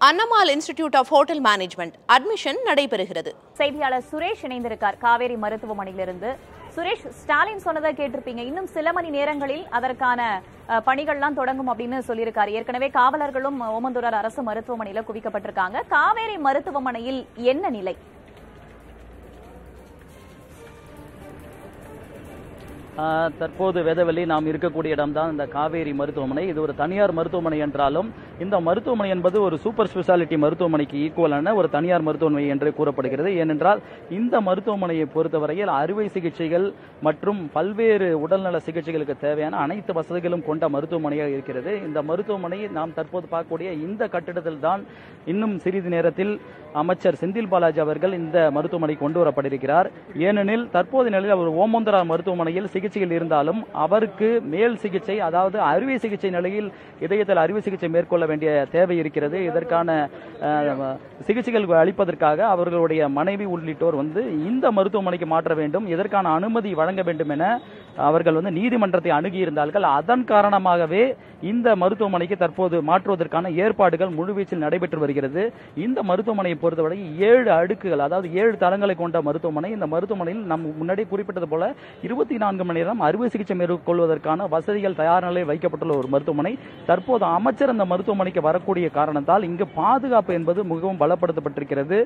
அன்னமால் institute of hotel management admission நடைபெறுகிறது செய்தியாளர் சுரேஷ் இணைந்திருக்கார் காவேரி மருத்துவமனையிலிருந்து சுரேஷ் ஸ்டாலின் சொன்னதை கேட்டிருப்பீங்க இன்னும் சில மணி நேரங்களில் அதற்கான அஹ், பணிகள்லாம் தொடங்கும் அப்படின்னு சொல்லியிருக்காரு ஏற்கனவே காவலர்களும் ஓமந்தூரார் அரசு மருத்துவமனையில குவிக்கப்பட்டிருக்காங்க காவேரி மருத்துவமனையில் என்ன நிலை ஆஹ் தற்போது வேதவெளி நாம் இருக்கக்கூடிய இடம்தான் இந்த காவேரி மருத்துவமனை இது ஒரு தனியார் மருத்துவமனை என்றாலும் இந்த மருத்துவமனை என்பது ஒரு சூப்பர் ஸ்பெஷாலிட்டி மருத்துவமனைக்கு ஈக்குவலான ஒரு தனியார் மருத்துவமனை என்று கூறப்படுகிறது ஏனென்றால் இந்த மருத்துவமனையை பொறுத்தவரையில் அறுவை சிகிச்சைகள் மற்றும் பல்வேறு உடல்நல சிகிச்சைகளுக்கு தேவையான அனைத்து வசதிகளும் கொண்ட மருத்துவமனையாக இருக்கிறது இந்த மருத்துவமனை நாம் தற்போது பார்க்கக்கூடிய இந்த கட்டிடத்தில் தான் இன்னும் சிறிது நேரத்தில் அமைச்சர் செந்தில் பாலாஜி அவர்கள் இந்த மருத்துவமனை கொண்டு வரப்பட்டிருக்கிறார் ஏனெனில் தற்போது நிலையில் அவர் ஓமந்தரா மருத்துவமனையில் சிகிச்சையில் இருந்தாலும் அவருக்கு மேல் சிகிச்சை அதாவது அறுவை சிகிச்சை நிலையில் இதயத்தில் அறுவை சிகிச்சை மேற்கொள்ள வேண்டிய தேவை இருக்கிறது இதற்கான அஹ், சிகிச்சைகள் அளிப்பதற்காக அவர்களுடைய மனைவி உள்ளிட்டோர் வந்து இந்த மருத்துவமனைக்கு மாற்ற வேண்டும் இதற்கான அனுமதி வழங்க வேண்டும் என அவர்கள் வந்து நீதிமன்றத்தை அணுகியிருந்தார்கள் அதன் காரணமாகவே இந்த மருத்துவமனைக்கு தற்போது மாற்றுவதற்கான ஏற்பாடுகள் முழுவீச்சில் நடைபெற்று வருகிறது இந்த மருத்துவமனையை பொறுத்தவரை ஏழு அடுக்குகள் அதாவது ஏழு தளங்களை கொண்ட மருத்துவமனை இந்த மருத்துவமனையில் நம் முன்னாடி குறிப்பிட்டது போல இருபத்தி நான்கு மணி நேரம் அறுவை சிகிச்சை மேற்கொள்வதற்கான வசதிகள் தயார் நிலையில் வைக்கப்பட்டுள்ள ஒரு மருத்துவமனை தற்போது அமைச்சர் அந்த மருத்துவமனைக்கு வரக்கூடிய காரணத்தால் இங்கு பாதுகாப்பு என்பது மிகவும் பலப்படுத்தப்பட்டிருக்கிறது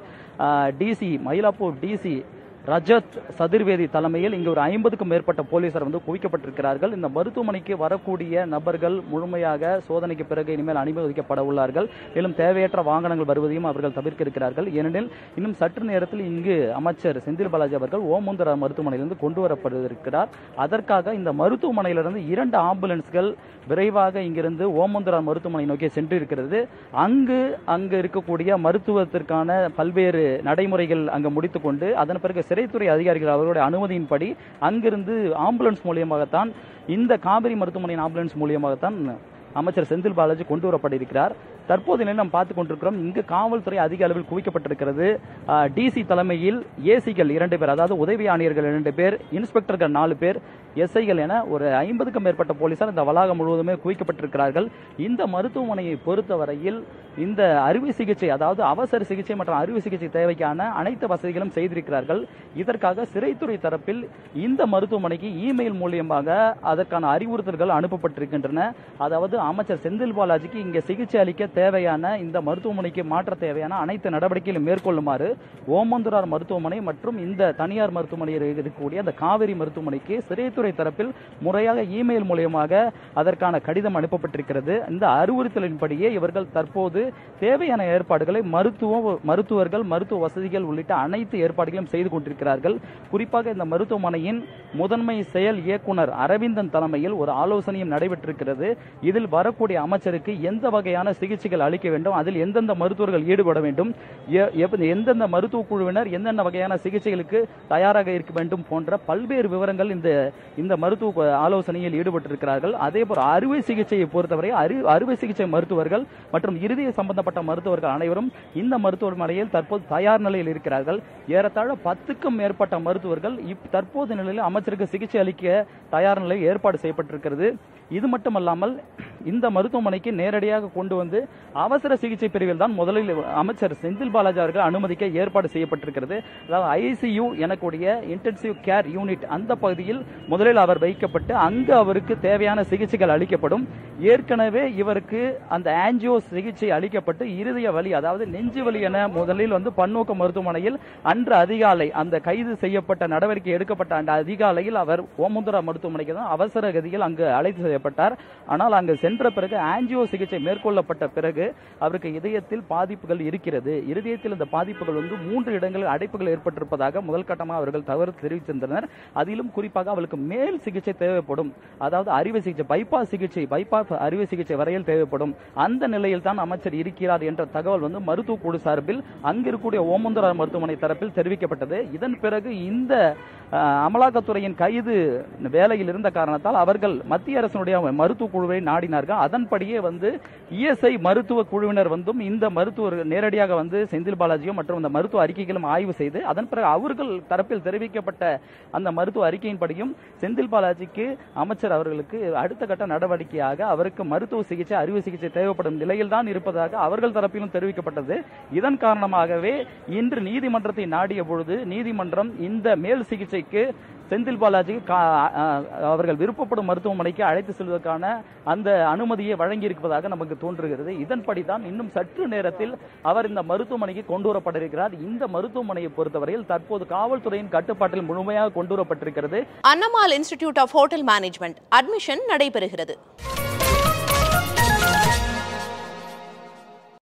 டிசி மயிலாப்பூர் டிசி ரஜத் சதுர்வேதி தலைமையில் இங்கு ஒரு ஐம்பதுக்கும் மேற்பட்ட போலீசார் வந்து குவிக்கப்பட்டிருக்கிறார்கள் இந்த மருத்துவமனைக்கு வரக்கூடிய நபர்கள் முழுமையாக சோதனைக்கு பிறகு இனிமேல் அனுமதிக்கப்பட உள்ளார்கள் மேலும் தேவையற்ற வாகனங்கள் வருவதையும் அவர்கள் தவிர்க்க இருக்கிறார்கள் ஏனெனில் இன்னும் சற்று நேரத்தில் இங்கு அமைச்சர் செந்தில் பாலாஜி அவர்கள் ஓமுந்தரா மருத்துவமனையிலிருந்து கொண்டு வரப்பட்டிருக்கிறார் அதற்காக இந்த மருத்துவமனையிலிருந்து இரண்டு ஆம்புலன்ஸ்கள் விரைவாக இங்கிருந்து ஓமந்தரா மருத்துவமனை நோக்கி சென்று இருக்கிறது அங்கு அங்கு இருக்கக்கூடிய மருத்துவத்திற்கான பல்வேறு நடைமுறைகள் அங்கு முடித்துக்கொண்டு அதன் பிறகு சிறைத்துறை அதிகாரிகள் அவர்களுடைய அனுமதியின்படி அங்கிருந்து ஆம்புலன்ஸ் மூலியமாகத்தான் இந்த காவிரி மருத்துவமனையின் ஆம்புலன்ஸ் மூலியமாகத்தான் அமைச்சர் செந்தில் பாலாஜி கொண்டு வரப்பட்டிருக்கிறார் தற்போது நிலை நாம் பார்த்துக் கொண்டிருக்கிறோம் இங்கு காவல்துறை அதிக அளவில் குவிக்கப்பட்டிருக்கிறது டிசி தலைமையில் ஏசிகள் இரண்டு பேர் அதாவது உதவி ஆணையர்கள் இரண்டு பேர் இன்ஸ்பெக்டர்கள் நாலு பேர் எஸ்ஐகள் என ஒரு ஐம்பதுக்கும் மேற்பட்ட போலீசார் இந்த வளாகம் முழுவதுமே குவிக்கப்பட்டிருக்கிறார்கள் இந்த மருத்துவமனையை பொறுத்தவரையில் இந்த அறுவை சிகிச்சை அதாவது அவசர சிகிச்சை மற்றும் அறுவை சிகிச்சை தேவைக்கான அனைத்து வசதிகளும் செய்திருக்கிறார்கள் இதற்காக சிறைத்துறை தரப்பில் இந்த மருத்துவமனைக்கு இமெயில் மூலியமாக அதற்கான அறிவுறுத்தல்கள் அனுப்பப்பட்டிருக்கின்றன அதாவது அமைச்சர் செந்தில் பாலாஜிக்கு இங்கே சிகிச்சை அளிக்க தேவையான இந்த மருத்துவமனைக்கு மாற்ற தேவையான அனைத்து நடவடிக்கைகளும் மேற்கொள்ளுமாறு ஓமந்துரார் மருத்துவமனை மற்றும் இந்த தனியார் மருத்துவமனையில் இருக்கக்கூடிய அந்த காவிரி மருத்துவமனைக்கு சிறைத்துறை தரப்பில் முறையாக இமெயில் மூலியமாக அதற்கான கடிதம் அனுப்பப்பட்டிருக்கிறது இந்த அறிவுறுத்தலின்படியே இவர்கள் தற்போது தேவையான ஏற்பாடுகளை மருத்துவ மருத்துவர்கள் மருத்துவ வசதிகள் உள்ளிட்ட அனைத்து ஏற்பாடுகளையும் செய்து கொண்டிருக்கிறார்கள் குறிப்பாக இந்த மருத்துவமனையின் முதன்மை செயல் இயக்குனர் அரவிந்தன் தலைமையில் ஒரு ஆலோசனையும் நடைபெற்றிருக்கிறது இதில் வரக்கூடிய அமைச்சருக்கு எந்த வகையான சிகிச்சைகள் அளிக்க வேண்டும் அதில் எந்தெந்த மருத்துவர்கள் ஈடுபட வேண்டும் எ- எப்- எந்தெந்த மருத்துவ குழுவினர் எந்தெந்த வகையான சிகிச்சைகளுக்கு தயாராக இருக்க வேண்டும் போன்ற பல்வேறு விவரங்கள் இந்த இந்த மருத்துவ கு- ஆலோசனையில் ஈடுபட்டிருக்கிறார்கள் அதே போல அறுவை சிகிச்சையை பொறுத்தவரை அறு அறுவை சிகிச்சை மருத்துவர்கள் மற்றும் இருதய சம்பந்தப்பட்ட மருத்துவர்கள் அனைவரும் இந்த மருத்துவமனையில் தற்போது தயார் நிலையில் இருக்கிறார்கள் ஏறத்தாழ பத்துக்கும் மேற்பட்ட மருத்துவர்கள் இப் தற்போது நிலையில் அமைச்சருக்கு சிகிச்சை அளிக்க தயார் நிலையில் ஏற்பாடு செய்யப்பட்டிருக்கிறது இது மட்டுமல்லாமல் இந்த மருத்துவமனைக்கு நேரடியாக கொண்டு வந்து அவசர சிகிச்சை பிரிவில் தான் முதலில் அமைச்சர் செந்தில் பாலாஜி அவர்கள் அனுமதிக்க ஏற்பாடு செய்யப்பட்டிருக்கிறது அதாவது ஐசியு எனக்கூடிய இன்டென்சிவ் கேர் யூனிட் அந்த பகுதியில் முதலில் அவர் வைக்கப்பட்டு அங்கு அவருக்கு தேவையான சிகிச்சைகள் அளிக்கப்படும் ஏற்கனவே இவருக்கு அந்த ஆன்ஜியோ சிகிச்சை அளிக்கப்பட்டு இருதய வலி அதாவது நெஞ்சு வலி என முதலில் வந்து பன்னோக்கு மருத்துவமனையில் அன்று அதிகாலை அந்த கைது செய்யப்பட்ட நடவடிக்கை எடுக்கப்பட்ட அந்த அதிகாலையில் அவர் ஓமுந்தரா மருத்துவமனைக்கு தான் அவசர கதியில் அங்கு அழைத்து செய்யப்பட்டார் ஆனால் அங்கு சென்ற பிறகு ஆன்ஜியோ சிகிச்சை மேற்கொள்ளப்பட்ட பிறகு அவருக்கு இதயத்தில் பாதிப்புகள் இருக்கிறது இருதயத்தில் இந்த பாதிப்புகள் வந்து மூன்று இடங்களில் அடைப்புகள் ஏற்பட்டிருப்பதாக முதல் கட்டமாக அவர்கள் தவறு தெரிவித்திருந்தனர் அதிலும் குறிப்பாக அவளுக்கு மேல் சிகிச்சை தேவைப்படும் அதாவது அறுவை சிகிச்சை பைபாஸ் சிகிச்சை பைபாஸ் அறுவை சிகிச்சை வரையில் தேவைப்படும் அந்த நிலையில் தான் அமைச்சர் இருக்கிறார் என்ற தகவல் வந்து மருத்துவ குழு சார்பில் அங்கு இருக்கக்கூடிய ஓமந்தரா மருத்துவமனை தரப்பில் தெரிவிக்கப்பட்டது இதன் பிறகு இந்த அஹ், அமலாக்கத்துறையின் கைது வேலையில் இருந்த காரணத்தால் அவர்கள் மத்திய அரசினுடைய மருத்துவ குழுவை நாடினார்கள் அதன்படியே வந்து இஎஸ்ஐ மருத்துவ குழுவினர் வந்தும் இந்த மருத்துவர் நேரடியாக வந்து செந்தில் பாலாஜியும் மற்றும் அந்த மருத்துவ அறிக்கைகளும் ஆய்வு செய்து அதன் பிறகு அவர்கள் தரப்பில் தெரிவிக்கப்பட்ட அந்த மருத்துவ அறிக்கையின்படியும் செந்தில் பாலாஜிக்கு அமைச்சர் அவர்களுக்கு அடுத்த கட்ட நடவடிக்கையாக அவருக்கு மருத்துவ சிகிச்சை அறுவை சிகிச்சை தேவைப்படும் நிலையில் தான் இருப்பதாக அவர்கள் தரப்பிலும் தெரிவிக்கப்பட்டது இதன் காரணமாகவே இன்று நீதிமன்றத்தை நாடிய பொழுது நீதிமன்றம் இந்த மேல் சிகிச்சைக்கு செந்தில் பாலாஜி அவர்கள் விருப்பப்படும் மருத்துவமனைக்கு அழைத்து செல்வதற்கான அந்த அனுமதியை வழங்கி இருப்பதாக நமக்கு தோன்றுகிறது இதன்படி தான் இன்னும் சற்று நேரத்தில் அவர் இந்த மருத்துவமனைக்கு கொண்டு வரப்பட்டிருக்கிறார் இந்த மருத்துவமனையை பொறுத்தவரையில் தற்போது காவல்துறையின் கட்டுப்பாட்டில் முழுமையாக கொண்டு வரப்பட்டிருக்கிறது Annamal institute of hotel management admission நடைபெறுகிறது